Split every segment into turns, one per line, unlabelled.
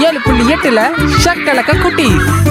ஏழு புள்ளி எட்டுல ஷக்கலக்க குட்டி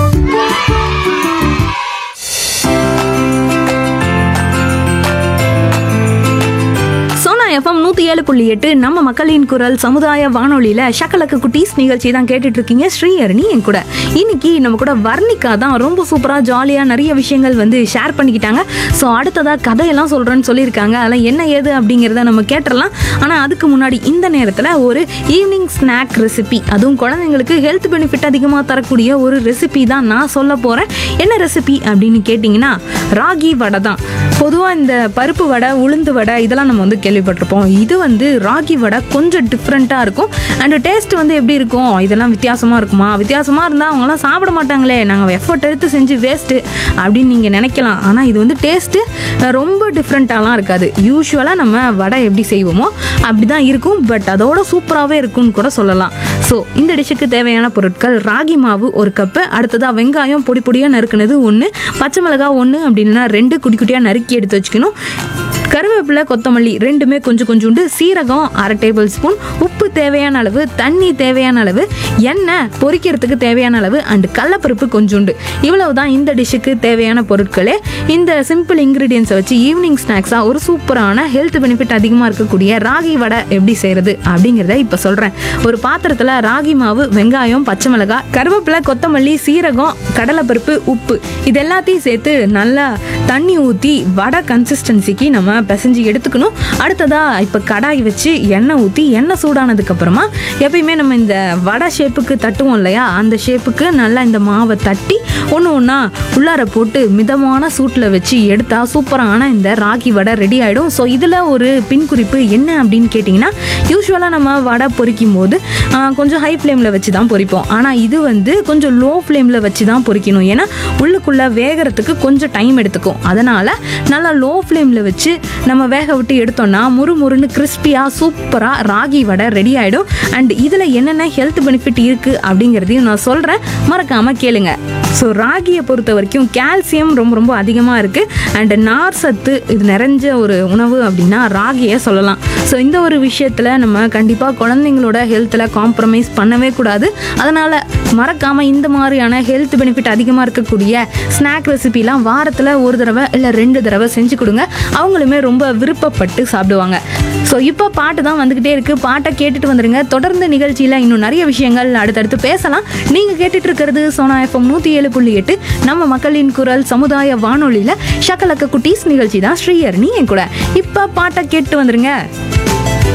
சோனா எஃப்எம் நூற்றி ஏழு புள்ளி எட்டு நம்ம மக்களின் குரல் சமுதாய வானொலியில் ஷக்கலக்கு குட்டீஸ் நிகழ்ச்சி தான் கேட்டுட்டு இருக்கீங்க ஸ்ரீஹரணி என் கூட இன்னைக்கு நம்ம கூட வர்ணிகா தான் ரொம்ப சூப்பராக ஜாலியாக நிறைய விஷயங்கள் வந்து ஷேர் பண்ணிக்கிட்டாங்க ஸோ அடுத்ததாக கதையெல்லாம் சொல்கிறேன்னு சொல்லியிருக்காங்க அதெல்லாம் என்ன ஏது அப்படிங்கிறத நம்ம கேட்டுடலாம் ஆனால் அதுக்கு முன்னாடி இந்த நேரத்தில் ஒரு ஈவினிங் ஸ்நாக் ரெசிபி அதுவும் குழந்தைங்களுக்கு ஹெல்த் பெனிஃபிட் அதிகமாக தரக்கூடிய ஒரு ரெசிபி தான் நான் சொல்ல போகிறேன் என்ன ரெசிபி அப்படின்னு கேட்டிங்கன்னா ராகி வடை தான் பொதுவாக இந்த பருப்பு வடை உளுந்து வடை இதெல்லாம் நம்ம வந்து கேள்விப்பட்டிருப்போம் இது வந்து ராகி வடை கொஞ்சம் டிஃப்ரெண்ட்டாக இருக்கும் அண்ட் டேஸ்ட் வந்து எப்படி இருக்கும் இதெல்லாம் வித்தியாசமாக இருக்குமா வித்தியாசமாக இருந்தால் அவங்களாம் சாப்பிட மாட்டாங்களே நாங்கள் எஃபர்ட் எடுத்து செஞ்சு வேஸ்ட்டு அப்படின்னு நீங்கள் நினைக்கலாம் ஆனால் இது வந்து டேஸ்ட்டு ரொம்ப டிஃப்ரெண்ட்டாலாம் இருக்காது யூஸ்வலாக நம்ம வடை எப்படி செய்வோமோ அப்படி தான் இருக்கும் பட் அதோட சூப்பராகவே இருக்கும்னு கூட சொல்லலாம் ஸோ இந்த டிஷ்ஷுக்கு தேவையான பொருட்கள் ராகி மாவு ஒரு கப்பு அடுத்ததாக வெங்காயம் பொடி பொடியாக நறுக்குனது ஒன்று பச்சை மிளகாய் ஒன்று அப்படின்னா ரெண்டு குட்டி குட்டியாக நறுக்கி எடுத்து வச்சுக்கணும் கருவேப்பிலை கொத்தமல்லி ரெண்டுமே கொஞ்சம் கொஞ்சோண்டு சீரகம் அரை டேபிள் ஸ்பூன் உப்பு தேவையான அளவு தண்ணி தேவையான அளவு எண்ணெய் பொரிக்கிறதுக்கு தேவையான அளவு அண்ட் கடலப்பருப்பு கொஞ்சோண்டு இவ்வளவு தான் இந்த டிஷ்ஷுக்கு தேவையான பொருட்களே இந்த சிம்பிள் இன்க்ரீடியன்ஸை வச்சு ஈவினிங் ஸ்நாக்ஸாக ஒரு சூப்பரான ஹெல்த் பெனிஃபிட் அதிகமாக இருக்கக்கூடிய ராகி வடை எப்படி செய்கிறது அப்படிங்கிறத இப்போ சொல்கிறேன் ஒரு பாத்திரத்தில் ராகி மாவு வெங்காயம் பச்சை மிளகாய் கருவேப்பிலை கொத்தமல்லி சீரகம் கடலைப்பருப்பு உப்பு இது எல்லாத்தையும் சேர்த்து நல்லா தண்ணி ஊற்றி வடை கன்சிஸ்டன்சிக்கு நம்ம பிசைஞ்சு எடுத்துக்கணும் அடுத்ததா இப்போ கடாய் வச்சு எண்ணெய் ஊற்றி எண்ணெய் சூடானதுக்கு அப்புறமா எப்பயுமே நம்ம இந்த வடை ஷேப்புக்கு தட்டுவோம் இல்லையா அந்த ஷேப்புக்கு நல்லா இந்த மாவை தட்டி ஒன்று ஒன்றா உள்ளார போட்டு மிதமான சூட்டில் வச்சு எடுத்தா சூப்பரான இந்த ராகி வடை ரெடி ஆகிடும் ஸோ இதில் ஒரு பின் குறிப்பு என்ன அப்படின்னு கேட்டிங்கன்னா யூஸ்வலாக நம்ம வடை பொரிக்கும் போது ஆ, கொஞ்சம் ஹை ஃப்ளேமில் வச்சு தான் பொரிப்போம் ஆனால் இது வந்து கொஞ்சம் லோ ஃப்ளேமில் வச்சு தான் பொரிக்கணும் ஏன்னா உள்ளுக்குள்ளே வேகிறதுக்கு கொஞ்சம் டைம் எடுத்துக்கும் அதனால் நல்லா லோ ஃப்ளேமில் வச்சு நம்ம வேக விட்டு எடுத்தோம்னா முறு முறுன்னு கிறிஸ்பியாக சூப்பராக ராகி வடை ரெடி ஆகிடும் அண்ட் இதில் என்னென்ன ஹெல்த் பெனிஃபிட் இருக்குது அப்படிங்கிறதையும் நான் சொல்கிறேன் மறக்காமல் கேளுங்க ஸோ ராகியை பொறுத்த வரைக்கும் கால்சியம் ரொம்ப ரொம்ப அதிகமாக இருக்குது அண்ட் நார் சத்து இது நிறைஞ்ச ஒரு உணவு அப்படின்னா ராகியை சொல்லலாம் ஸோ இந்த ஒரு விஷயத்தில் நம்ம கண்டிப்பாக குழந்தைங்களோட ஹெல்த்தில் காம்ப்ரமைஸ் பண்ணவே கூடாது அதனால் மறக்காமல் இந்த மாதிரியான ஹெல்த் பெனிஃபிட் அதிகமாக இருக்கக்கூடிய ஸ்நாக் ரெசிபிலாம் வாரத்தில் ஒரு தடவை இல்லை ரெண்டு தடவை செஞ்சு கொடுங்க அவங்களுமே ரொம்ப விருப்பப்பட்டு சாப்பிடுவாங்க ஸோ இப்போ பாட்டு தான் வந்துக்கிட்டே இருக்குது பாட்டை கேட்டுட்டு வந்துடுங்க தொடர்ந்து நிகழ்ச்சியில் இன்னும் நிறைய விஷயங்கள் அடுத்தடுத்து பேசலாம் நீங்கள் கேட்டுட்டு இருக்கிறது சோனா எஃப்எம் நூற்றி ஏழு புள்ளி எட்டு நம்ம மக்களின் குரல் சமுதாய வானொலியில் ஷக்கலக்க குட்டீஸ் நிகழ்ச்சி தான் ஸ்ரீயர்னி என் கூட இப்போ பாட்டை கேட்டு வந்துருங்க